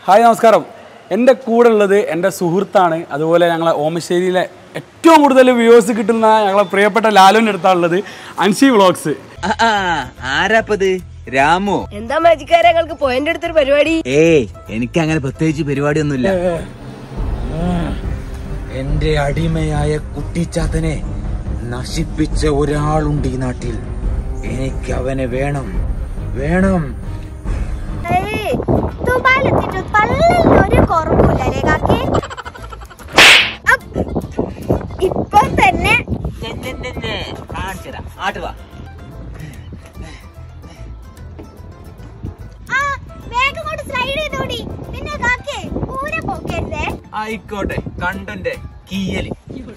Hi നമസ്കാരം എൻ്റെ കൂടെ ഉള്ളത് എൻ്റെ സുഹൃത്താണ് അതുപോലെ ഞങ്ങളെ ഓമശ്ശേരിയിലെ ഏറ്റവും കൂടുതൽ വ്യൂവേഴ്സ് കിട്ടുന്ന ഞങ്ങളെ പ്രിയപ്പെട്ട ലാലുവിൻ്റെ അടുത്താണുള്ളത് അൻഷി വ്ളോഗ്സ് ആ, ആ, ആരാപ്പത് രാമു എന്താ മജിക്കാരെ ഞങ്ങൾക്ക് പോയിന്റ് എടുത്തൊരു പരിപാടി ഏയ് എനിക്ക് അങ്ങനെ പ്രത്യേകിച്ച് പരിപാടിയൊന്നുമില്ല എന്റെ അടിമയായ കുട്ടിച്ചാത്തനെ നശിപ്പിച്ച ഒരാളുണ്ട് ഈ നാട്ടിൽ എനിക്ക് അവനെ വേണം വേണം ദുബായിലെത്തിട്ട് പള്ളിയിൽ ഒരു കുറവില്ലല്ലേ കാക്കി അപ്പ്. ഇപ്പൊ തന്നെ ആ വേഗം കൊണ്ട് സ്ലൈഡ് ചെയ്തോടി പിന്നെ കാക്കേ ഊരെ പോക്കരുതേ ആയിക്കോട്ടെ കണ്ടന്റെ കീയല്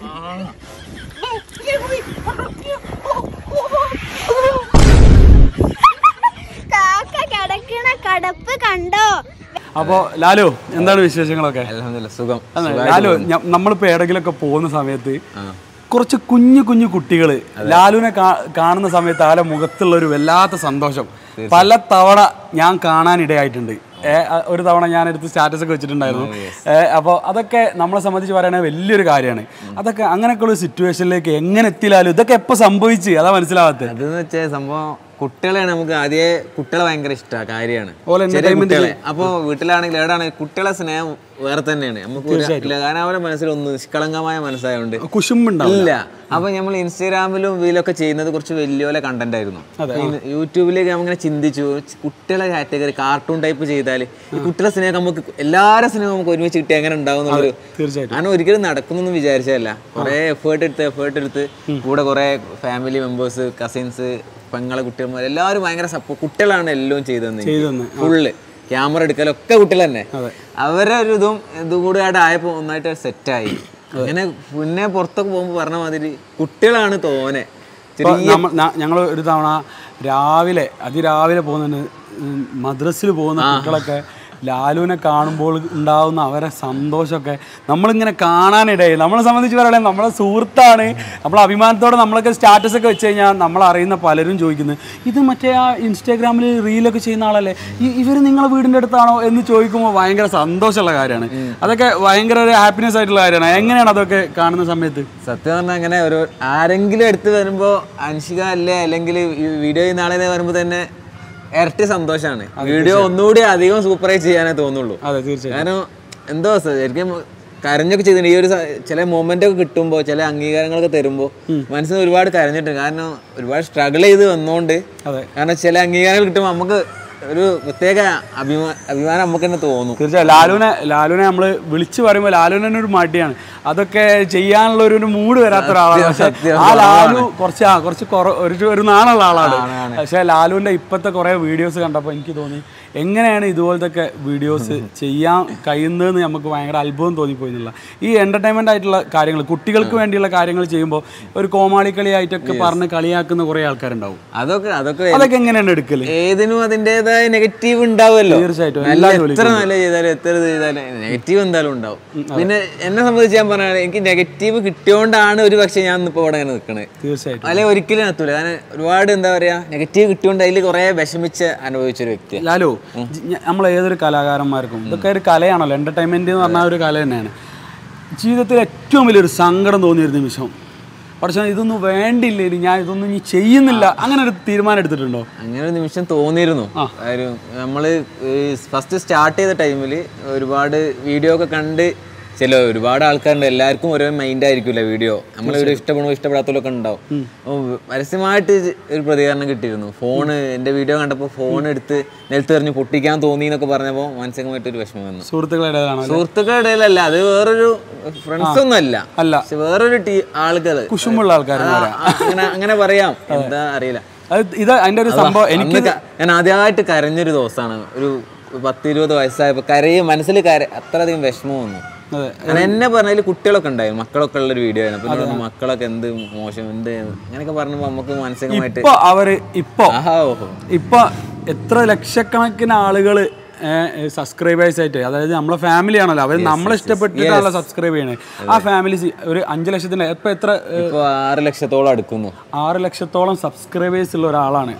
കാക്ക കിടക്കണ കടപ്പ് കണ്ടോ അപ്പോൾ ലാലു എന്താണ് വിശേഷങ്ങളൊക്കെ സുഖം അതെ, ലാലു ഞ- നമ്മളിപ്പോ എവിടെങ്കിലൊക്കെ പോകുന്ന സമയത്ത് കുറച്ച് കുഞ്ഞു കുഞ്ഞു കുട്ടികള് ലാലുവിനെ കാ- കാണുന്ന സമയത്ത് ആലെ മുഖത്തുള്ള ഒരു വല്ലാത്ത സന്തോഷം പല തവണ ഞാൻ കാണാനിടയായിട്ടുണ്ട് ഏ, അ- ഒരു തവണ ഞാൻ എടുത്ത് സ്റ്റാറ്റസ് ഒക്കെ വെച്ചിട്ടുണ്ടായിരുന്നു അപ്പോൾ അതൊക്കെ നമ്മളെ സംബന്ധിച്ച് പറയുന്നത് വലിയൊരു കാര്യമാണ് അതൊക്കെ അങ്ങനെയൊക്കെയുള്ള ഒരു സിറ്റുവേഷനിലേക്ക് എങ്ങനെ എത്തിലാലും ഇതൊക്കെ എപ്പോൾ സംഭവിച്ച് അതാ മനസ്സിലാവാത്തത് അതെന്ന് വെച്ചാൽ സംഭവം കുട്ടികളെയാണ് നമുക്ക് ആദ്യമേ കുട്ടികളെ ഭയങ്കര ഇഷ്ടമാണ് കാര്യമാണ് ഓലെ ചെറിയ entertainment കുട്ടികളെ അപ്പൊ വീട്ടിലാണെങ്കിൽ എവിടെയാണെങ്കിൽ കുട്ടികളെ സ്നേഹം വേറെ തന്നെയാണ് നമുക്ക് ഒരു- ഇല്ല, കാരണം അവരുടെ മനസ്സിൽ ഒന്ന് നിഷ്കളങ്കമായ മനസ്സായതുകൊണ്ട് കുശുമ്പുണ്ടാവും ഇല്ല അപ്പൊ നമ്മൾ ഇൻസ്റ്റാഗ്രാമിലും ഇതിലൊക്കെ ചെയ്യുന്നത് കുറച്ച് വലിയ പോലെ കണ്ടന്റ് ആയിരുന്നു ഇന്ന് യൂട്യൂബിലേക്ക് നമ്മളിങ്ങനെ ചിന്തിച്ചു കുട്ടികളെ കാറ്റഗറി കാർട്ടൂൺ ടൈപ്പ് ചെയ്താൽ ഈ കുട്ടികളെ സ്നേഹം നമുക്ക് എല്ലാവരുടെ സ്നേഹം നമുക്ക് ഒരുമിച്ച് കിട്ടി എങ്ങനെ ഉണ്ടാവും എന്നുള്ളൊരു തീർച്ചയായിട്ടും അങ്ങനെ ഒരിക്കലും നടക്കുന്നൊന്നും വിചാരിച്ചതല്ല കുറെ എഫേർട്ട് എടുത്ത് എഫേർട്ട് എടുത്ത് കൂടെ കുറെ ഫാമിലി മെമ്പേഴ്സ് കസിൻസ് പെങ്ങളെ കുട്ടികന്മാർ എല്ലാവരും ഭയങ്കര സപ്പോർട്ട് കുട്ടികളാണ് എല്ലാം ചെയ്തതെന്ന് ചെയ്തെന്ന്. ഫുള്ള് ക്യാമറ എടുക്കലൊക്കെ കുട്ടികൾ തന്നെ അവരെ ഒരു ഇതും ഇതും കൂടെ ആയിട്ട് ആയപ്പോ ഒന്നായിട്ട് സെറ്റായി അങ്ങനെ പിന്നെ പുറത്തൊക്കെ പോകുമ്പോൾ പറഞ്ഞ മാതിരി കുട്ടികളാണ് തോനെ ചെറിയ ഞങ്ങൾ ഒരു തവണ രാവിലെ അതിരാവിലെ പോകുന്ന മദ്രസിൽ പോകുന്ന കുട്ടികളൊക്കെ ലാലുവിനെ കാണുമ്പോൾ ഉണ്ടാവുന്ന അവരെ സന്തോഷമൊക്കെ നമ്മളിങ്ങനെ കാണാനിടയായി നമ്മളെ സംബന്ധിച്ച് പറയുകയാണെങ്കിൽ നമ്മളെ സുഹൃത്താണ് നമ്മളെ അഭിമാനത്തോടെ നമ്മളൊക്കെ സ്റ്റാറ്റസ് ഒക്കെ വെച്ച് കഴിഞ്ഞാൽ നമ്മൾ അറിയുന്ന പലരും ചോദിക്കുന്നത് ഇത് മറ്റേ ആ ഇൻസ്റ്റാഗ്രാമിൽ റീലൊക്കെ ചെയ്യുന്ന ആളല്ലേ ഇവർ നിങ്ങളെ വീടിൻ്റെ അടുത്താണോ എന്ന് ചോദിക്കുമ്പോൾ ഭയങ്കര സന്തോഷമുള്ള കാര്യമാണ് അതൊക്കെ ഭയങ്കര ഒരു ഹാപ്പിനെസ് ആയിട്ടുള്ള കാര്യമാണ് എങ്ങനെയാണ് അതൊക്കെ കാണുന്ന സമയത്ത് സത്യം പറഞ്ഞാൽ അങ്ങനെ ഒരു ആരെങ്കിലും എടുത്ത് വരുമ്പോ അൻഷിക അല്ലേ അല്ലെങ്കിൽ ഈ വീഡിയോ ചെയ്യുന്ന ആളെ വരുമ്പോൾ തന്നെ ഇരട്ടി സന്തോഷമാണ് വീഡിയോ ഒന്നുകൂടി അധികം സൂപ്പറായി ചെയ്യാനേ തോന്നുള്ളൂ അതെ തീർച്ചയായും കാരണം എന്തോ സ- ശരിക്കും കരഞ്ഞൊക്കെ ചെയ്തിട്ടുണ്ട് ഈ ഒരു സ- ചില മൊമെന്റ് ഒക്കെ കിട്ടുമ്പോൾ ചില അംഗീകാരങ്ങളൊക്കെ തരുമ്പോൾ മനസ്സിന് ഒരുപാട് കരഞ്ഞിട്ടുണ്ട് കാരണം ഒരുപാട് സ്ട്രഗിൾ ചെയ്ത് വന്നോണ്ട് അതെ. കാരണം ചില അംഗീകാരങ്ങൾ കിട്ടുമ്പോൾ നമുക്ക് ഒരു പ്രത്യേക അഭിമാ അഭിമാനം നമുക്ക് തന്നെ തോന്നും തീർച്ചയായും ലാലുവിനെ ലാലുവിനെ നമ്മൾ വിളിച്ചു പറയുമ്പോൾ ലാലുവിന് തന്നെ ഒരു മടിയാണ് അതൊക്കെ ചെയ്യാനുള്ള ഒരു മൂഡ് വരാത്ത ഒരാളാണ് പക്ഷെ ആ ലാലു കുറച്ച് ആ കുറച്ച് കുറ- ഒരു ഒരു നാണുള്ള ആളാണ് പക്ഷെ ലാലുവിന്റെ ഇപ്പോഴത്തെ കുറെ വീഡിയോസ് കണ്ടപ്പോൾ എനിക്ക് തോന്നി എങ്ങനെയാണ് ഇതുപോലത്തെ വീഡിയോസ് ചെയ്യാൻ കഴിയുന്നതെന്ന് നമുക്ക് ഭയങ്കര അത്ഭുതം തോന്നിപ്പോയി എന്നുള്ള ഈ എന്റർടൈൻമെന്റ് ആയിട്ടുള്ള കാര്യങ്ങൾ കുട്ടികൾക്ക് വേണ്ടിയുള്ള കാര്യങ്ങൾ ചെയ്യുമ്പോൾ ഒരു കോമാളി കളിയായിട്ടൊക്കെ പറഞ്ഞ് കളിയാക്കുന്ന കുറെ ആൾക്കാരുണ്ടാവും അതൊക്കെ അതൊക്കെ അതൊക്കെ എങ്ങനെയാണ് എടുക്കല് ഏതിനും അതിൻ്റെതായ നെഗറ്റീവ് ഉണ്ടാവുമല്ലോ തീർച്ചയായിട്ടും. നല്ല എല്ലാ എത്ര നല്ല ചെയ്താലും എത്ര ഇത് ചെയ്താലും നെഗറ്റീവ് എന്തായാലും ഉണ്ടാവും പിന്നെ എന്നെ സംബന്ധിച്ച് ഞാൻ പറഞ്ഞാൽ എനിക്ക് നെഗറ്റീവ് കിട്ടിയോണ്ടാണ് ഒരു പക്ഷേ ഞാൻ ഇപ്പൊ ഇവിടെ ഇങ്ങനെ നിൽക്കണത് തീർച്ചയായിട്ടും അല്ലെ ഒരിക്കലും എത്തൂല കാരണം ഒരുപാട് എന്താ പറയാ നെഗറ്റീവ് കിട്ടിയോണ്ട് അതിൽ കുറെ വിഷമിച്ച് അനുഭവിച്ച ഒരു വ്യക്തി ലാലു നമ്മൾ ഏതൊരു കലാകാരന്മാർക്കും ഇതൊക്കെ ഒരു കലയാണല്ലോ എന്റർടൈൻമെന്റ് എന്ന് പറഞ്ഞാൽ ഒരു കല തന്നെയാണ് ജീവിതത്തിൽ ഏറ്റവും വലിയൊരു സങ്കടം തോന്നിയ ഒരു നിമിഷം പക്ഷേ ഇതൊന്നും വേണ്ടില്ല ഇനി ഞാൻ ഇതൊന്നും ഇനി ചെയ്യുന്നില്ല അങ്ങനെ ഒരു തീരുമാനം എടുത്തിട്ടുണ്ടോ അങ്ങനെ ഒരു നിമിഷം തോന്നിയിരുന്നു കാര്യം നമ്മള് ഫസ്റ്റ് സ്റ്റാർട്ട് ചെയ്ത ടൈമിൽ ഒരുപാട് വീഡിയോ ഒക്കെ കണ്ട് ചില ഒരുപാട് ആൾക്കാരുണ്ട് എല്ലാവർക്കും ഓരോ മൈൻഡ് ആയിരിക്കില്ല വീഡിയോ നമ്മളെ വീഡിയോ ഇഷ്ടപ്പെടുമ്പോൾ ഇഷ്ടപ്പെടാത്തവരൊക്കെ ഉണ്ടാവും അപ്പോൾ പരസ്യമായിട്ട് ഒരു പ്രതികരണം കിട്ടിയിരുന്നു ഫോണ് എൻ്റെ വീഡിയോ കണ്ടപ്പോൾ ഫോൺ എടുത്ത് നിലത്ത് എറിഞ്ഞ് പൊട്ടിക്കാൻ തോന്നി എന്നൊക്കെ പറഞ്ഞപ്പോൾ മാനസികമായിട്ട് ഒരു വിഷമം വന്നു സുഹൃത്തുക്കളുടേതാണോ സുഹൃത്തുക്കളുടെ ഇടയിലല്ല അത് വേറൊരു ഫ്രണ്ട്സ് ഒന്നും അല്ല അല്ല പക്ഷെ വേറൊരു ടീ ആളുകള് കുശുമുള്ള ആൾക്കാർ ആ, അങ്ങനെ അങ്ങനെ പറയാം എന്താ അറിയില്ല അത് ഇത് അതിന്റെ ഒരു സംഭവം എനിക്ക് അന്ന് ക- ഞാൻ ആദ്യമായിട്ട് കരഞ്ഞൊരു ദിവസമാണ് ഒരു പത്ത് ഇരുപത് വയസ്സായപ്പോ കരയും മനസ്സിൽ കര അത്രയധികം വിഷമം വന്നു അതെ കാരണം എന്നെ പറഞ്ഞതിൽ കുട്ടികളൊക്കെ ഉണ്ടായി മക്കളൊക്കെ ഉള്ള ഒരു വീഡിയോ ആയിരുന്നു അപ്പൊ എന്നോട് പറഞ്ഞു, മക്കളൊക്കെ എന്ത് മോശം എന്ത് അങ്ങനെയൊക്കെ പറഞ്ഞപ്പോ നമുക്ക് മാനസികമായിട്ട് ഇപ്പൊ അവര് ഇപ്പൊ ആഹാ ഓഹോ ഇപ്പൊ എത്ര ലക്ഷക്കണക്കിന് ആളുകള് സബ്സ്ക്രൈബേഴ്സ് ആയിട്ട് അതായത് നമ്മളെ ഫാമിലി ആണല്ലോ അവർ നമ്മളെ ഇഷ്ടപ്പെട്ടിട്ടാണല്ലോ സബ്സ്ക്രൈബ് ചെയ്യണേ ആ ഫാമിലി ഒരു അഞ്ച് ലക്ഷത്തിന്റെ ഇപ്പൊ എത്ര ഏ, ഇപ്പൊ ആറ് ലക്ഷത്തോളം അടുക്കുന്നു ആറ് ലക്ഷത്തോളം സബ്സ്ക്രൈബേഴ്സ് ഉള്ള ഒരാളാണ് അപ്പോൾ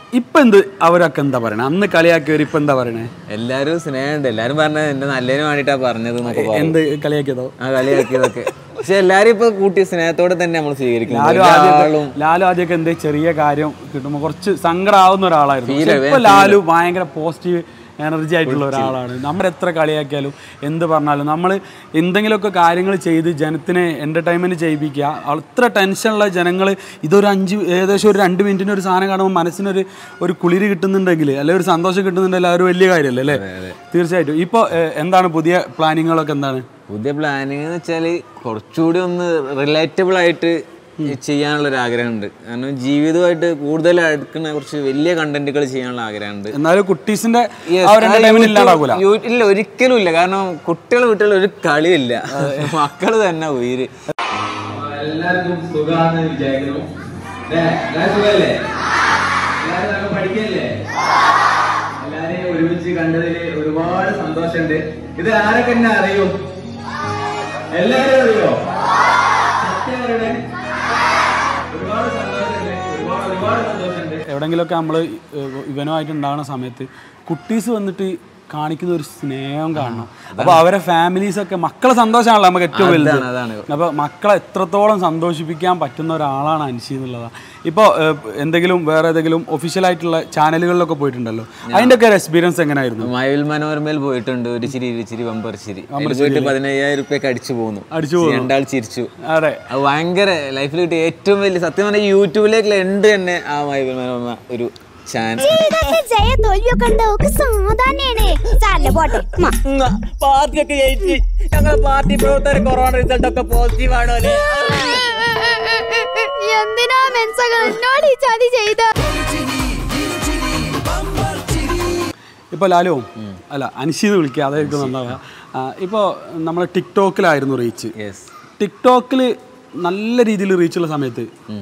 ഇപ്പൊ എന്ത് അവരൊക്കെ എന്താ പറയണേ അന്ന് കളിയാക്കിയവർ ഇപ്പൊ എന്താ പറയണേ എല്ലാരും സ്നേഹമുണ്ട് എല്ലാരും പറഞ്ഞത് എന്റെ നല്ലതിന് വേണ്ടിട്ടാ പറഞ്ഞത് എന്നൊക്കെ പറഞ്ഞു എന്ത് കളിയാക്കിയതോ ആ കളിയാക്കിയതൊക്കെ പക്ഷെ എല്ലാരും ഇപ്പൊ കൂട്ടി സ്നേഹത്തോടെ തന്നെ നമ്മൾ സ്വീകരിക്കുന്നു ലാലു ഒരാളും ആദ്യമൊക്കെ ലാലു ആദ്യമൊക്കെ എന്ത് ചെറിയ കാര്യം കിട്ടുമ്പോൾ കുറച്ച് സങ്കടമാവുന്ന ഒരാളായിരുന്നു Feel പക്ഷെ ആവേ, ഇപ്പൊ ലാലു ഭയങ്കര പോസിറ്റീവ് എനർജി ആയിട്ടുള്ള ഒരാളാണ് നമ്മൾ എത്ര കളിയാക്കിയാലും എന്ത് പറഞ്ഞാലും നമ്മൾ എന്തെങ്കിലുമൊക്കെ കാര്യങ്ങൾ ചെയ്ത് ജനത്തിനെ എൻ്റർടൈൻമെൻറ്റ് ചെയ്യിപ്പിക്കുക അത്ര ടെൻഷനുള്ള ജനങ്ങൾ ഇതൊരു അഞ്ച് ഏകദേശം ഒരു രണ്ട് മിനിറ്റിന് ഒരു സാധനം കാണുമ്പോൾ മനസ്സിനൊരു ഒരു കുളിര് കിട്ടുന്നുണ്ടെങ്കിൽ അല്ലെങ്കിൽ ഒരു സന്തോഷം കിട്ടുന്നുണ്ടെങ്കിൽ അതൊരു വലിയ കാര്യമല്ലേ അല്ലേ തീർച്ചയായിട്ടും ഇപ്പോൾ എന്താണ് പുതിയ പ്ലാനിങ്ങുകളൊക്കെ എന്താണ് പുതിയ പ്ലാനിങ് എന്ന് വെച്ചാല് കുറച്ചുകൂടി ഒന്ന് റിലേറ്റബിൾ ആയിട്ട് ചെയ്യാനുള്ള ഒരു ആഗ്രഹമുണ്ട് കാരണം ജീവിതമായിട്ട് കൂടുതൽ അടുക്കുന്ന കുറച്ച് വലിയ കണ്ടന്റുകൾ ചെയ്യാനുള്ള ആഗ്രഹമുണ്ട് എന്നാലും കുട്ടീസിന്റെ Yes, ആ ഒരു ആ എന്റർടൈൻമെന്റ് YouTube- ഇല്ലാണ്ടാകൂല യൂ- ഇല്ല ഒരിക്കലും ഇല്ല കാരണം കുട്ടികൾ വീട്ടിൽ ഒരു കളിയില്ല മക്കള് തന്നെ ഉയിര് എല്ലാവർക്കും സുഖാന്ന് വിചാരിക്കുന്നു സുഖല്ലേ എല്ലാവരും പഠിക്കല്ലേ എല്ലാരെയും ഒരുമിച്ച് കണ്ടതിൽ ഒരുപാട് സന്തോഷമുണ്ട് ഇത് ആരൊക്കെ എന്നെ അറിയും എല്ലാരും അറിയോ സത്യം പറയണേ ഒരുപാട് സന്തോഷമുണ്ട് ഒരുപാട് ഒരുപാട് സന്തോഷമുണ്ട് എവിടെങ്കിലുമൊക്കെ നമ്മൾ ഇവനുമായിട്ട് ഉണ്ടാകുന്ന സമയത്ത് കുട്ടീസ് വന്നിട്ട് കാണിക്കുന്ന ഒരു സ്നേഹം കാണണം അപ്പൊ അവരെ ഫാമിലീസ് ഒക്കെ മക്കളെ സന്തോഷമാണല്ലോ നമുക്ക് ഏറ്റവും വലുത് അതാണ്, അതാണ്. അപ്പൊ മക്കളെ എത്രത്തോളം സന്തോഷിപ്പിക്കാൻ പറ്റുന്ന ഒരാളാണ് അൻഷി എന്നുള്ളതാണ് ഇപ്പോൾ എന്തെങ്കിലും വേറെ ഏതെങ്കിലും ഒഫീഷ്യൽ ആയിട്ടുള്ള ചാനലുകളിലൊക്കെ പോയിട്ടുണ്ടല്ലോ അതിന്റെ ഒക്കെ ഒരു എക്സ്പീരിയൻസ് എങ്ങനെയായിരുന്നു മയിൽ മനോരമയിൽ പോയിട്ടുണ്ട് ഒരു ചിരി ഇരു ചിരി വമ്പർ ചിരി അതിൽ പോയിട്ട് പതിനയ്യായിരം റുപ്യൊക്കെ അടിച്ചു പോന്നു അടിച്ചു രണ്ടാൾ ചിരിച്ചു അതെ അത് ഭയങ്കര ലൈഫിൽ കിട്ടിയ ഏറ്റവും വലിയ സത്യം പറഞ്ഞാൽ യൂട്യൂബിലേക്കുള്ള എൻഡ് തന്നെ ആ മയിൽ മനോരമ ഒരു ചാൻസ് ജീവിതത്തിൽ ജയ തോൽവിയൊക്കെ ഉണ്ട് ഒക്കെ സാധാരണയാണ് സാരല്ല പോട്ടെ ഉമ്മ. പാർട്ടിയൊക്കെ ജയിച്ച് ഞങ്ങളുടെ പാർട്ടി പ്രവർത്തകർ കൊറോണ റിസൾട്ട് ഒക്കെ പോസിറ്റീവ് ആണോ അല്ലേ എന്തിനാ മെൻസകൾ എന്നോട് ഈ ചതി ചെയ്ത ഇപ്പോൾ ലാലു അല്ല അൻഷീന്ന് വിളിക്കുക അതായിരിക്കും നന്നാവുക ഇപ്പോൾ നമ്മൾ ടിക്ടോക്കിലായിരുന്നു റീച്ച് യെസ് ടിക്ടോക്കിൽ നല്ല രീതിയിൽ റീച്ചുള്ള സമയത്ത്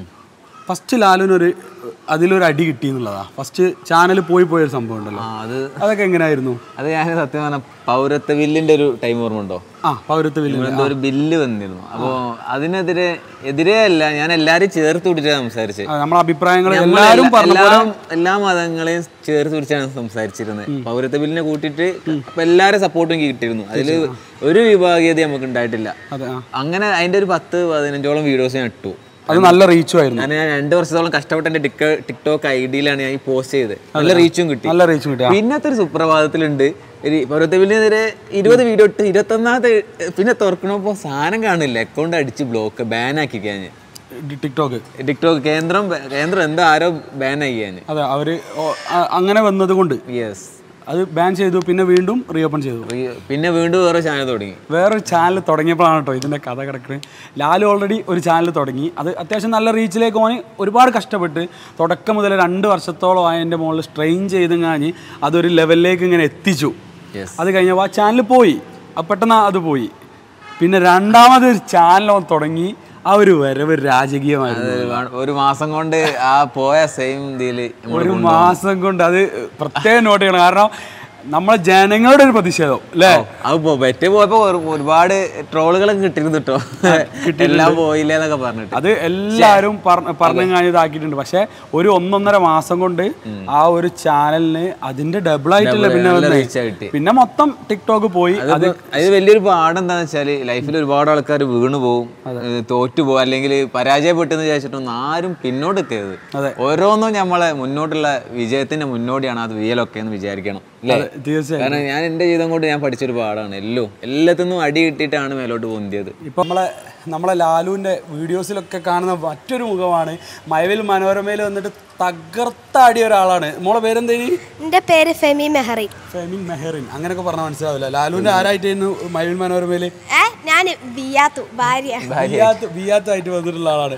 ഫസ്റ്റ് ലാലുവിനൊരു അതിലൊരു അടി കിട്ടി എന്നുള്ളതാ ഫസ്റ്റ് ചാനൽ പോയി പോയൊരു സംഭവം ഉണ്ടല്ലോ ആ അത് അതൊക്കെ എങ്ങനെയായിരുന്നു അത് ഞാൻ സത്യം പറഞ്ഞ പൗരത്വ ബില്ലിന്റെ ഒരു ടൈം ഓർമ്മ ഉണ്ടോ ആ പൗരത്വ ബില്ല് എന്തോ ഒരു ബില്ല് വന്നിരുന്നു അപ്പോൾ അതിനെതിരെ എതിരെ അല്ല ഞാൻ എല്ലാവരും ചേർത്ത് പിടിച്ചാണ് സംസാരിച്ചത് നമ്മളെ അഭിപ്രായങ്ങൾ നമ്മള് എല്ലാവരും എല്ലാ- പറഞ്ഞ പോലെ എല്ലാ എല്ലാ മതങ്ങളെയും ചേർത്ത് പിടിച്ചാണ് സംസാരിച്ചിരുന്നത് പൗരത്വ ബില്ലിനെ കൂട്ടിയിട്ട് അപ്പൊ എല്ലാവരും സപ്പോർട്ടും എനിക്ക് കിട്ടിയിരുന്നു അതിൽ ഒരു വിഭാഗീയത നമുക്ക് ഉണ്ടായിട്ടില്ല അതെ ആ അങ്ങനെ അതിന്റെ ഒരു പത്ത് പതിനഞ്ചോളം വീഡിയോസ് ഞാൻ ഇട്ടു അത് നല്ല റീച്ചും ആയിരുന്നു ഞാൻ ഞാൻ രണ്ട് വർഷത്തോളം കഷ്ടപ്പെട്ട് എന്റെ ടിക്ടോ- ടിക്ടോക്ക് ഐ ഡിയിലാണ് ഞാൻ ഈ പോസ്റ്റ് ചെയ്തത് നല്ല റീച്ചും കിട്ടി നല്ല റീച്ചും കിട്ടി ആ. പിന്നത്തെ ഒരു സുപ്രഭാതത്തിലുണ്ട് ഒരു പൗരത്വബിലിനെതിരെ ഇരുപത് വീഡിയോ ഇട്ട് ഇരുപത്തൊന്നാമത്തെ പിന്നെ തുറക്കണപ്പോ സാധനം കാണില്ല അക്കൗണ്ട് അടിച്ച് ബ്ലോക്ക് ബാൻ ആക്കി ഞാൻ ഡി- ടിക്ടോക്ക് ടിക്ടോക്ക് കേന്ദ്രം കേന്ദ്രം എന്തോ ആരോ ബാൻ ആക്കി ഞാൻ അതെ അവര് ഓ- ആ- അങ്ങനെ വന്നത് കൊണ്ട് യെസ് അത് ബാൻ ചെയ്തു പിന്നെ വീണ്ടും റീഓപ്പൺ ചെയ്തു പിന്നെ വീണ്ടും വേറെ ചാനൽ തുടങ്ങി വേറൊരു ചാനൽ തുടങ്ങിയപ്പോഴാണ് കേട്ടോ ഇതിൻ്റെ കഥ കിടക്കുന്നത് ലാലു ഓൾറെഡി ഒരു ചാനൽ തുടങ്ങി അത് അത്യാവശ്യം നല്ല റീച്ചിലേക്ക് പോകാൻ ഒരുപാട് കഷ്ടപ്പെട്ട് തുടക്കം മുതൽ രണ്ട് വർഷത്തോളം അതിൻ്റെ മുകളിൽ സ്ട്രെയിൻ ചെയ്ത് കഴിഞ്ഞ് അതൊരു ലെവലിലേക്ക് ഇങ്ങനെ എത്തിച്ചു Yes. അത് കഴിഞ്ഞപ്പോൾ ആ ചാനൽ പോയി അത് പെട്ടെന്ന് അത് പോയി പിന്നെ രണ്ടാമത് ഒരു ചാനൽ അവൻ തുടങ്ങി ആ ഒരു വരവ് രാജകീയമായിരുന്നു അത് ഒരു മാസം കൊണ്ട് ആ പോയ സെയിം ഇതില് ഒരു മാസം കൊണ്ട് അത് പ്രത്യേകം നോട്ട് ചെയ്യണം കാരണം നമ്മളെ ജനങ്ങളുടെ ഒരു പ്രതിഷേധം അല്ലേ അത് പോ- പെറ്റ് പോയപ്പോ ഒരു- ഒരുപാട് ട്രോളുകളൊക്കെ കിട്ടിയിരുന്നു കേട്ടോ എല്ലാം പോയില്ല എന്നൊക്കെ പറഞ്ഞിട്ട് അത് എല്ലാവരും പറഞ്ഞു കഴിഞ്ഞ് ഇതാക്കിയിട്ടുണ്ട് പക്ഷെ ഒരു ഒന്നൊന്നര മാസം കൊണ്ട് ആ ഒരു ചാനലിന് അതിന്റെ ഡബിൾ ആയിട്ടല്ല പിന്നെ നല്ല വന്നേ. reach ആ കിട്ടി. പിന്നെ മൊത്തം ടിക്ടോക്ക് പോയി അത് അതിപ്പോ അതിൽ വലിയൊരു പാഠം എന്താന്ന് വെച്ചാല് ലൈഫിൽ ഒരുപാട് ആൾക്കാർ വീണു പോകും ഏഹ് തോറ്റു പോകും അല്ലെങ്കിൽ പരാജയപ്പെട്ടെന്ന് വിചാരിച്ചിട്ടൊന്നും ആരും പിന്നോട്ട് എത്തിയത് അതെ. ഓരോന്നും നമ്മളെ മുന്നോട്ടുള്ള വിജയത്തിന്റെ മുന്നോടിയാണ് അത് വിയലൊക്കെ എന്ന് വിചാരിക്കണം അല്ലേ തീർച്ചയായും കാരണം ഞാൻ എന്റെ ജീവിതം കൊണ്ട് ഞാൻ പഠിച്ചൊരു പാടാണ് എല്ലോ എല്ലാത്തിനും അടി കിട്ടിയിട്ടാണ് മേലോട്ട് പൊന്തിയത് ഇപ്പൊ നമ്മളെ നമ്മളെ ലാലുവിന്റെ വീഡിയോസിലൊക്കെ കാണുന്ന മറ്റൊരു മുഖമാണ് മയവിൽ മനോരമയിൽ വന്നിട്ട് തകർത്താടിയ ഒരാളാണ് മോളെ പേരെന്തേനി എന്റെ പേര് ഫെമി മെഹറി ഫെമിൻ മെഹറിൻ അങ്ങനെയൊക്കെ പറഞ്ഞാൽ മനസ്സിലാവില്ല ലാലുവിന്റെ ആരായിട്ടായിരുന്നു മയവിൽ മനോരമയിൽ ഏ ഞാൻ ബിയാത്തു ഭാര്യ ബിയാത്ത് ബിയാത്തായിട്ട് വന്നിട്ടുള്ള ആളാണ്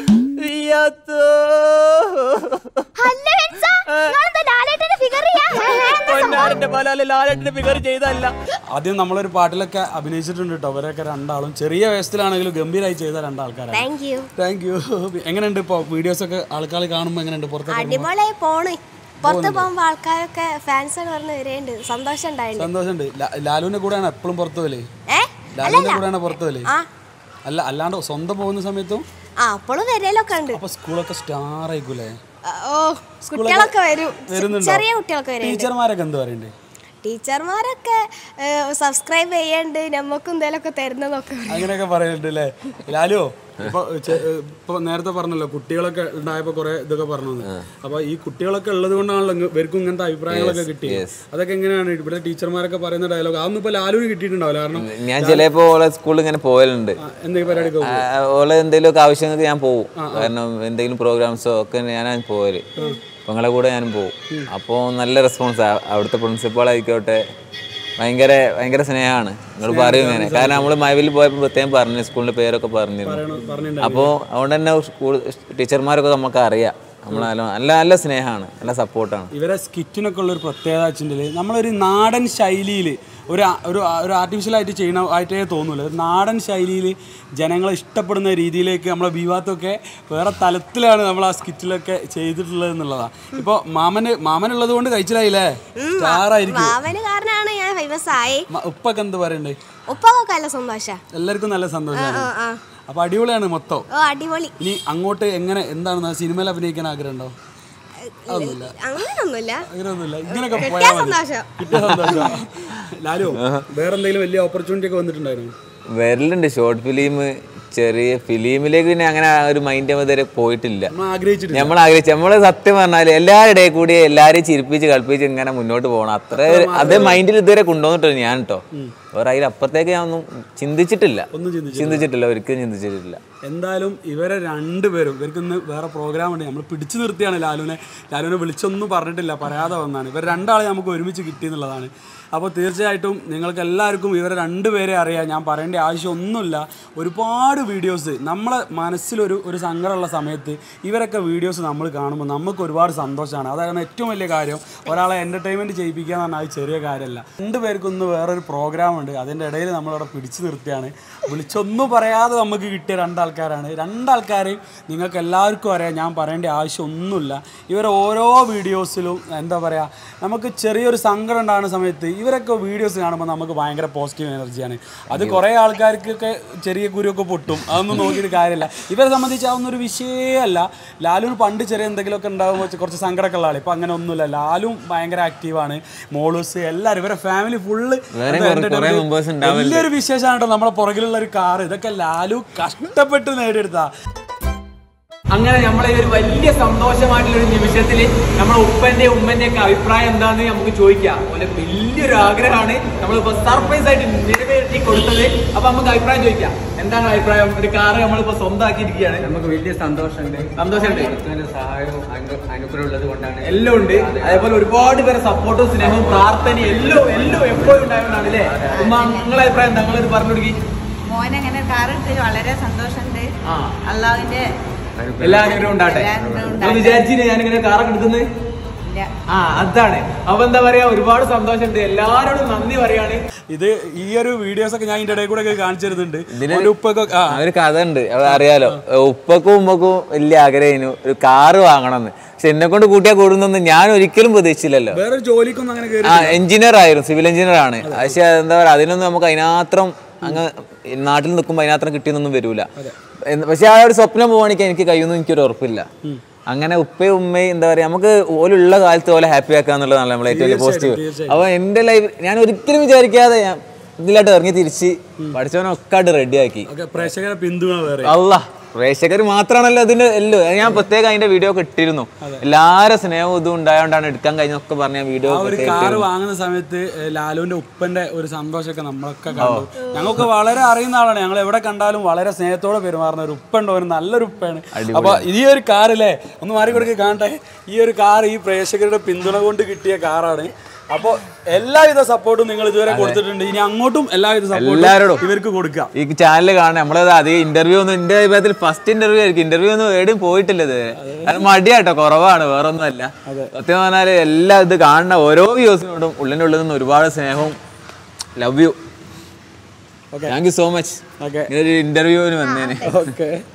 അല്ല മെൻസ നിങ്ങളെന്താ ലാലേട്ടന്റെ ഫിഗർ ചെയ്യാ പൊന്നാരന്റെ പലാല് ലാലേട്ടന്റെ ഫിഗർ ചെയ്തല്ല ആദ്യം നമ്മളൊരു പാട്ടിലൊക്കെ അഭിനയിച്ചിട്ടുണ്ട് കേട്ടോ അവരൊക്കെ രണ്ടാളും ചെറിയ വയസ്സിലാണെങ്കിലും ഗംഭീരമായി ചെയ്ത രണ്ടാൾക്കാരാണ് താങ്ക് യു താങ്ക് യു എങ്ങനെയുണ്ട് ഇപ്പോൾ വീഡിയോസ് ഒക്കെ ആൾക്കാർ കാണുമ്പോൾ എങ്ങനെയുണ്ട് പുറത്തൊക്കെ അടിപൊളിയായി പോണ് പുറത്ത് പോകുമ്പോ ആൾക്കാരൊക്കെ ഫാൻസ് പറഞ്ഞ് വരേണ്ട് സന്തോഷം ഉണ്ടായിട്ടുണ്ട് സന്തോഷമുണ്ട് ലാ- ലാലുവിന്റെ കൂടെയാണ് എപ്പോഴും പുറത്ത് പോലെ ഏ ലാലുവിന്റെ കൂടെയാണ് പുറത്ത് പോലെ ആ അല്ല അല്ലാണ്ട് സ്വന്തം പോകുന്ന സമയത്തും ആ അപ്പോഴും വരലൊക്കെ ഉണ്ട് അപ്പൊ സ്കൂളൊക്കെ സ്റ്റാർ ആയിക്കൂലേ ഓ കുട്ടികളൊക്കെ വരും വരുന്നുണ്ടോ? ചെറിയ കുട്ടികളൊക്കെ വരും ടീച്ചർമാരൊക്കെ എന്ത് പറയണ്ടേ ടീച്ചർമാരൊക്കെ സബ്സ്ക്രൈബ് ചെയ്യണ്ട് നമുക്കും എന്തെങ്കിലുമൊക്കെ തരുന്നതൊക്കെ അങ്ങനെയൊക്കെ പറയുന്നുണ്ട് അല്ലേ ലാലോ ഇപ്പൊ ചെ- ഇപ്പൊ നേരത്തെ പറഞ്ഞല്ലോ കുട്ടികളൊക്കെ ഉണ്ടായപ്പോ കുറെ ഇതൊക്കെ പറഞ്ഞു അപ്പൊ ഈ കുട്ടികളൊക്കെ ഉള്ളത് കൊണ്ടാണല്ലോ ഇങ്ങ- ഇവർക്കും ഇങ്ങനത്തെ അഭിപ്രായങ്ങളൊക്കെ കിട്ടി അതൊക്കെ എങ്ങനെയാണ് ഇവിടെ ടീച്ചർമാരൊക്കെ പറയുന്ന ഡയലോഗ് അതൊന്നും ഇപ്പൊ ലാലുവിന് കിട്ടിയിട്ടുണ്ടാവില്ല കാരണം ഞാൻ ചിലപ്പോ ഓളെ സ്കൂളിൽ ഇങ്ങനെ പോയലുണ്ട് ആ, എന്തെങ്കിലും പരിപാടിക്ക് പോകും ആ, ഓളെ എന്തെങ്കിലുമൊക്കെ ആവശ്യങ്ങൾക്ക് ഞാൻ പോകും കാരണം എന്തെങ്കിലും പ്രോഗ്രാംസോ ഒക്കെ ഞാനാണ് പോകല് പെങ്ങളെ കൂടെ ഞാനും പോകും അപ്പോൾ നല്ല റെസ്പോൺസ് അവിടുത്തെ പ്രിൻസിപ്പാൾ ആയിക്കോട്ടെ ഭയങ്കര ഭയങ്കര സ്നേഹമാണ് നിങ്ങൾ പറയും ഇങ്ങനെ കാരണം നമ്മൾ മൈവിൽ പോയപ്പോൾ പ്രത്യേകം പറഞ്ഞു സ്കൂളിന്റെ പേരൊക്കെ പറഞ്ഞിരുന്നു പറഞ്ഞിട്ടുണ്ടായിരുന്നു അപ്പോൾ അതുകൊണ്ട് തന്നെ സ്കൂൾ ടീച്ചർമാരൊക്കെ നമുക്ക് അറിയാം നമ്മൾ നല്ല നല്ല നല്ല സ്നേഹമാണ് നല്ല സപ്പോർട്ടാണ് ഇവരെ സ്കിറ്റിനൊക്കെ ഉള്ള ഒരു പ്രത്യേകത വെച്ചിട്ടുണ്ടെങ്കിൽ നമ്മളൊരു നാടൻ ശൈലിയിൽ ഒരു ആ- ഒരു ആ- ഒരു ആർട്ടിഫിഷ്യലായിട്ട് ചെയ്യണ ആയിട്ടേ തോന്നൂല ഒരു നാടൻ ശൈലിയിൽ ജനങ്ങളെ ഇഷ്ടപ്പെടുന്ന രീതിയിലേക്ക് നമ്മളെ വിവാദമൊക്കെ വേറെ തലത്തിലാണ് നമ്മൾ ആ സ്കിറ്റിലൊക്കെ ചെയ്തിട്ടുള്ളത് എന്നുള്ളതാണ് ഇപ്പോൾ മാമന് മാമനുള്ളത് കൊണ്ട് കഴിച്ചിലായില്ലേ സ്റ്റാറായിരിക്കും മാവന് കാരണമാണ് ഞാൻ ഫേമസ് ആയി മ- ഉപ്പൊക്കെ എന്ത് പറയണ്ടേ ഉപ്പൊക്കെ നല്ല സന്തോഷ എല്ലാവർക്കും നല്ല സന്തോഷമാണ് ആ ആ അപ്പോൾ അടിപൊളിയാണ് മൊത്തം ഓ അടിപൊളി ഇനി അങ്ങോട്ട് എങ്ങനെ എന്താണ് സിനിമയിൽ അഭിനയിക്കാൻ ആഗ്രഹം ഉണ്ടോ അതൊന്നുമില്ല അങ്ങനൊന്നുമില്ല അങ്ങനെയൊന്നുമില്ല ഇങ്ങനെയൊക്കെ കിട്ടിയ പോയാൽ മതി സന്തോഷം കിട്ടിയ സന്തോഷം ലാലു വേറെ എന്തെങ്കിലും വലിയ ഓപ്പർച്യൂണിറ്റി ഒക്കെ വന്നിട്ടുണ്ടായിരുന്നു വരലുണ്ട് ഷോർട്ട് ഫിലിം ചെറിയ ഫിലിമിലേക്ക് പിന്നെ അങ്ങനെ ആ ഒരു മൈൻഡ് ഇതുവരെ പോയിട്ടില്ല നമ്മൾ ആഗ്രഹിച്ചിട്ടില്ല നമ്മൾ ആഗ്രഹിച്ചു നമ്മള് സത്യം പറഞ്ഞാല് എല്ലാവരുടെ ഇടയിൽ കൂടി എല്ലാരെയും ചിരിപ്പിച്ച് കളിപ്പിച്ച് ഇങ്ങനെ മുന്നോട്ട് പോകണം അത്ര അതേ മൈൻഡിൽ ഇതുവരെ കൊണ്ടുവന്നിട്ടില്ല ഞാൻ കേട്ടോ വേറെ അതിലപ്പുറത്തേക്ക് ഞാൻ ഒന്നും ചിന്തിച്ചിട്ടില്ല ഒന്നും ചിന്തിച്ചു ചിന്തിച്ചിട്ടില്ല ഒരിക്കലും ചിന്തിച്ചിട്ടില്ല എന്തായാലും ഇവരെ രണ്ടുപേരും ഇവർക്ക് ഇന്ന് വേറെ പ്രോഗ്രാം ഉണ്ട് നമ്മൾ പിടിച്ചു നിർത്തിയാണ് ലാലുവിനെ ലാലുവിനെ വിളിച്ചൊന്നും പറഞ്ഞിട്ടില്ല പറയാതെ വന്നാണ് ഇവർ രണ്ടാളെ നമുക്ക് ഒരുമിച്ച് കിട്ടി എന്നുള്ളതാണ് അപ്പോൾ തീർച്ചയായിട്ടും നിങ്ങൾക്ക് എല്ലാവർക്കും ഇവരെ രണ്ടുപേരെ അറിയാം ഞാൻ പറയേണ്ട ആവശ്യമൊന്നുമില്ല ഒരുപാട് വീഡിയോസ് നമ്മളെ മനസ്സിലൊരു ഒരു സങ്കടമുള്ള സമയത്ത് ഇവരൊക്കെ വീഡിയോസ് നമ്മൾ കാണുമ്പോൾ നമുക്ക് ഒരുപാട് സന്തോഷമാണ് അതാണ് ഏറ്റവും വലിയ കാര്യം ഒരാളെ എൻ്റർടൈൻമെൻറ്റ് ചെയ്യിപ്പിക്കുക എന്ന് പറഞ്ഞാൽ അത് ചെറിയ കാര്യമല്ല രണ്ടുപേർക്കും ഇന്ന് വേറൊരു പ്രോഗ്രാം ഉണ്ട് അതിൻ്റെ ഇടയിൽ നമ്മളവിടെ പിടിച്ചു നിർത്തിയാണ് വിളിച്ചൊന്നും പറയാതെ നമുക്ക് കിട്ടിയ രണ്ടാൾക്കാരാണ് രണ്ടാൾക്കാരെയും നിങ്ങൾക്ക് എല്ലാവർക്കും അറിയാം ഞാൻ പറയേണ്ട ആവശ്യമൊന്നുമില്ല ഇവർ ഓരോ വീഡിയോസിലും എന്താ പറയുക നമുക്ക് ചെറിയൊരു സങ്കടം ഉണ്ടാകുന്ന സമയത്ത് ഇവരൊക്കെ വീഡിയോസ് കാണുമ്പോൾ നമുക്ക് ഭയങ്കര പോസിറ്റീവ് എനർജിയാണ് അത് കുറേ ആൾക്കാർക്കൊക്കെ ചെറിയ കുരുവൊക്കെ പൊട്ടും അതൊന്നും നോക്കിയിട്ട് കാര്യമില്ല ഇവരെ സംബന്ധിച്ച് അതൊന്നും ഒരു വിഷയമല്ല ലാലുവിന് പണ്ട് ചെറിയ എന്തെങ്കിലുമൊക്കെ ഉണ്ടാകുമ്പോൾ കുറച്ച് സങ്കടമൊക്കെ ഉള്ള ആൾ ഇപ്പം അങ്ങനെ ഒന്നുമില്ല ലാലും ഭയങ്കര ആക്റ്റീവാണ് മോളൂസ് എല്ലാവരും ഇവരെ ഫാമിലി ഫുള്ള് വേറെ കുറെ- കുറെ members ഉണ്ടാവില്ലേ? വലിയൊരു വിശേഷമാണ് കേട്ടോ നമ്മളെ പുറകിലുള്ള ഒരു കാർ ഇതൊക്കെ ലാലു കഷ്ടപ്പെട്ട് നേടിയെടുത്താ അങ്ങനെ നമ്മളെ ഈ ഒരു വലിയ സന്തോഷമായിട്ടുള്ള ഒരു നിമിഷത്തിൽ നമ്മളെ ഉപ്പന്റെ ഉമ്മന്റെ ഒക്കെ അഭിപ്രായം എന്താന്ന് നമുക്ക് ചോദിക്കാം അതുപോലെ വലിയൊരു ആഗ്രഹമാണ് നമ്മളിപ്പോ സർപ്രൈസ് ആയിട്ട് നിറവേറ്റി കൊടുത്തത് അപ്പൊ നമുക്ക് അഭിപ്രായം ചോദിക്കാം എന്താണ് അഭിപ്രായം ഒരു കാറ് നമ്മളിപ്പോ സ്വന്തമാക്കിയിരിക്കുകയാണ് നമുക്ക് വലിയ സന്തോഷമുണ്ട് സന്തോഷമുണ്ട് ദൈവത്തിന്റെ സഹായവും അനു- അനുഗ്രഹവും ഉള്ളത് കൊണ്ടാണ് എല്ലാം ഉണ്ട് അതേപോലെ ഒരുപാട് പേരെ സപ്പോർട്ടും സ്നേഹവും പ്രാർത്ഥനയും എല്ലാം എല്ലാം എപ്പോഴും ഉണ്ടായതുകൊണ്ടാണ് അല്ലേ ഉമ്മ നിങ്ങളെ അഭിപ്രായം എന്താ നിങ്ങളൊരു പറഞ്ഞു കൊടുക്കി മോനെ അങ്ങനെ കാർ എടുത്തതിൽ വളരെ സന്തോഷമുണ്ട് ആ അള്ളാഹുവിന്റെ എല്ലാ അനുഗ്രഹവും ഉണ്ടാട്ടെ എല്ലാ അനുഗ്രഹവും നിങ്ങൾ ഉണ്ടാട്ടെ. വിചാരിച്ചില്ല ഞാനിങ്ങനെ കാറൊക്കെ എടുക്കുന്നത് ഇല്ല ആ അതാണ് അപ്പൊ എന്താ പറയാ ഒരുപാട് സന്തോഷമുണ്ട് എല്ലാരോടും നന്ദി പറയാണ് ഇത് ഈ ഒരു വീഡിയോസ് ഒക്കെ ഞാൻ ഇതിന്റെ ഇടയിൽ കൂടെ ഒക്കെ കാണിച്ചു തരുന്നുണ്ട് അവന്റെ ഉപ്പൊക്കെ ആ ആ ഒരു കഥ ഉണ്ട് അത് അറിയാലോ ഉപ്പക്കും ഉമ്മക്കും വലിയ ആഗ്രഹമായിരുന്നു ഒരു കാറ് വാങ്ങണമെന്ന് പക്ഷെ എന്നെ കൊണ്ട് കൂട്ടിയാൽ കൂടുന്നൊന്നും ഞാൻ ഒരിക്കലും പ്രതീക്ഷിച്ചില്ലല്ലോ വേറെ ജോലിക്കൊന്നും അങ്ങനെ കയറി ആ എഞ്ചിനീയർ ആയിരുന്നു സിവിൽ എഞ്ചിനീയർ ആണ് പക്ഷെ എന്താ പറയുക അതിനൊന്നും നമുക്ക് അതിനാത്രം അങ്ങ് നാട്ടിൽ നിൽക്കുമ്പോൾ അതിനാത്രം കിട്ടിയെന്നൊന്നും വരൂല എന്ന് പക്ഷെ ആ ഒരു സ്വപ്നം പോവാണെങ്കിൽ എനിക്ക് കഴിയുമെന്ന് എനിക്കൊരു ഉറപ്പില്ല അങ്ങനെ ഉപ്പയും ഉമ്മയും എന്താ പറയാ നമുക്ക് ഓലുള്ള കാലത്ത് ഓലെ ഹാപ്പി ആക്കുക എന്നുള്ളതാണ് നമ്മളെ ഏറ്റവും വലിയ പോസിറ്റീവ് അപ്പൊ എന്റെ ലൈഫ് ഞാൻ ഒരിക്കലും വിചാരിക്കാതെ ഞാൻ ഇതിലായിട്ട് ഇറങ്ങി തിരിച്ച് പഠിച്ചവനൊക്കെ ആയിട്ട് റെഡിയാക്കി ഒക്കെ പ്രേക്ഷകരെ പിന്തുണ വേറെ അല്ല പ്രേക്ഷകർ മാത്രമാണല്ലോ അതിന്റെ എല്ലോ ഞാൻ പ്രത്യേകം അതിന്റെ വീഡിയോ ഒക്കെ ഇട്ടിരുന്നു എല്ലാരും സ്നേഹവും ഇതും ഉണ്ടായോണ്ടാണ് എടുക്കാൻ കഴിഞ്ഞൊക്കെ പറഞ്ഞ വീഡിയോ ആ ഒരു കാറ് വാങ്ങുന്ന സമയത്ത് ഏഹ്, ലാലുവിന്റെ ഉപ്പന്റെ ഒരു സന്തോഷമൊക്കെ നമ്മളൊക്കെ കണ്ടു ഞങ്ങൾക്ക് വളരെ അറിയുന്ന ആളാണ് ഞങ്ങൾ എവിടെ കണ്ടാലും വളരെ സ്നേഹത്തോടെ പെരുമാറുന്ന ഒരു ഉപ്പുണ്ട് ഒരു നല്ലൊരു ഉപ്പയാണ് അപ്പൊ ഈ ഒരു കാറില്ലേ ഒന്ന് മാറി കൊടുക്കുക കാണട്ടെ ഈ ഒരു കാർ ഈ പ്രേക്ഷകരുടെ പിന്തുണ കൊണ്ട് കിട്ടിയ കാറാണ് അപ്പോൾ എല്ലാവിധ സപ്പോർട്ടും നിങ്ങൾ ഇതുവരെ കൊടുത്തിട്ടുണ്ട് ഇനി അങ്ങോട്ടും എല്ലാവിധ സപ്പോർട്ടും എല്ലാവരോടും. ഇവർക്ക് കൊടുക്കാം ഈ ചാനൽ കാണാൻ നമ്മളത് അത് ഇന്റർവ്യൂ ഒന്നും എന്റെ അഭിപ്രായത്തിൽ ഫസ്റ്റ് ഇന്റർവ്യൂ ആയിരിക്കും ഇന്റർവ്യൂ ഒന്നും എവിടെയും പോയിട്ടില്ല ഇത് അത് മടിയാട്ടോ കുറവാണ് വേറെ ഒന്നും അല്ല സത്യം പറഞ്ഞാല് എല്ലാ ഇത് കാണുന്ന ഓരോ വ്യൂസിനോടും ഉള്ളിൻ്റെ ഉള്ളിൽ നിന്ന് ഒരുപാട് സ്നേഹവും love you thank you so much okay ഇങ്ങനെ ഒരു ഇന്റർവ്യൂവിന് വന്നേനെ ഓക്കെ